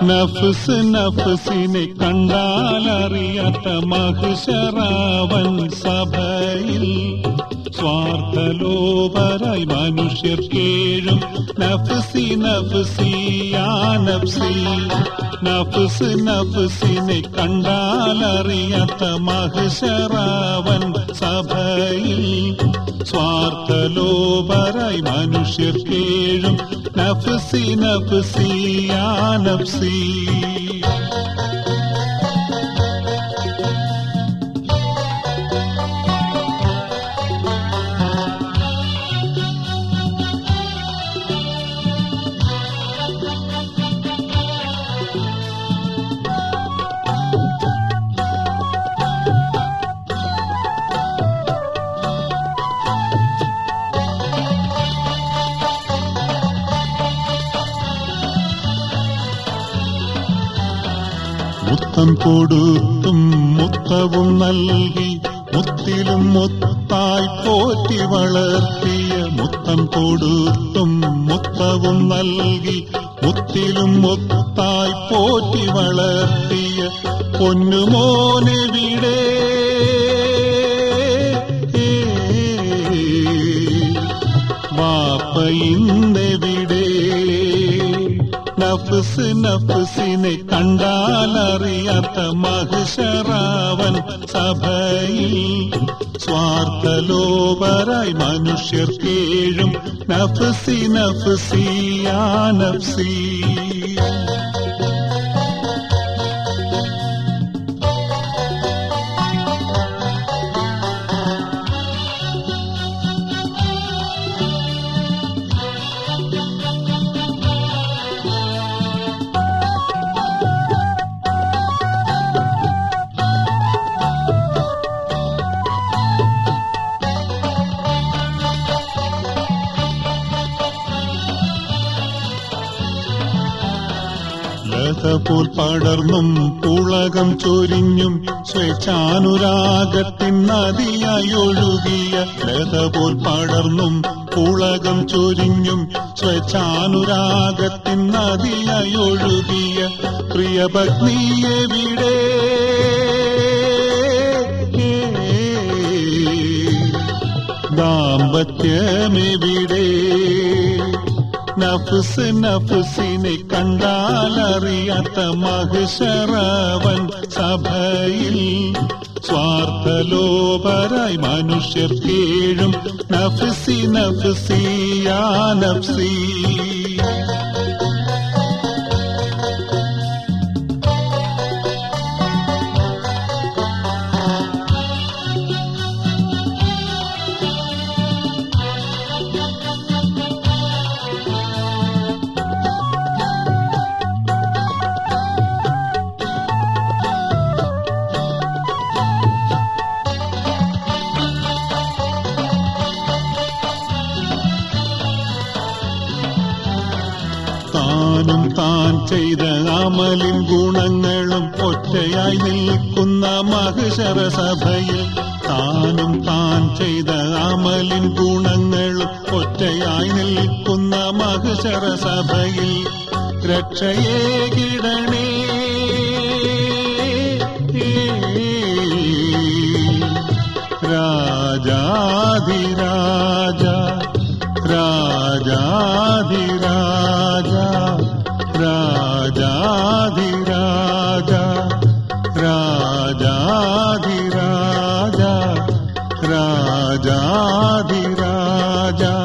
നഫ്സ് നഫ്സിനെ കണ്ടാലറിയാത്ത മഹിഷറാവൻ സഭയിൽ സ്വാർത്ഥലോപരായി മനുഷ്യർ കേഴും നഫ്സി നഫ്സി യാ നഫ്സി നഫ്സ് നഫ്സിനെ കണ്ടാലറിയാത്ത മഹിഷറാവൻ സഭയിൽ സ്വാർത്ഥലോപരായി മനുഷ്യർ കേഴും നഫ്സി നഫ്സി യാ നഫ്സി മുത്തം കൊടുത്തും മുത്തവും നൽകി മുത്തിലും മുത്തായി പോറ്റി വളർത്തിയ മുത്തം കൊടുത്തും മുത്തവും നൽകി മുത്തിലും മുത്തായി പോറ്റി വളർത്തിയ പൊന്നുമോനെ വിടെ വാപ്പയിന്നെവിടെ നഫ്സ് നഫ്സിനെ കണ്ടാലറിയാത്ത മഹിഷറാവൻ സഭയിൽ സ്വാർത്ഥലോപരായി മനുഷ്യർ കേഴും നഫ്സി നഫ്സി യാ നഫ്സി ലതപോൽ പടർന്നും പുളകം ചൊരിഞ്ഞും സ്വേച്ഛാനുരാഗത്തിൻ നദിയായി ഒഴുകിയ ലതപോൽ പടർന്നും പുളകം ചൊരിഞ്ഞും സ്വേച്ഛാനുരാഗത്തിൻ നദിയായി ഒഴുകിയ പ്രിയപത്നിയെ വിടെ ദാമ്പത്യമെവിടെ നഫ്സ് നഫ്സിനെ കണ്ടാലറിയാത്ത മഹിഷറവൻ സഭയിൽ സ്വാർത്ഥലോപരായി മനുഷ്യർ കേഴും നഫ്സി നഫ്സി യാ നഫ്സി താനും താൻ ചെയ്ത അമലിൻ ഗുണങ്ങളും ഒറ്റയായി നിൽക്കുന്ന മഹിഷര സഭയിൽ താനും താൻ ചെയ്ത അമലിൻ ഗുണങ്ങളും ഒറ്റയായി നിൽക്കുന്ന മഹിഷര സഭയിൽ രക്ഷയെ കിടണേ രാജാധിരാജ രാജാധിരാജ രാജാധിരാജ രാജാധിരാജ രാജാധിരാജ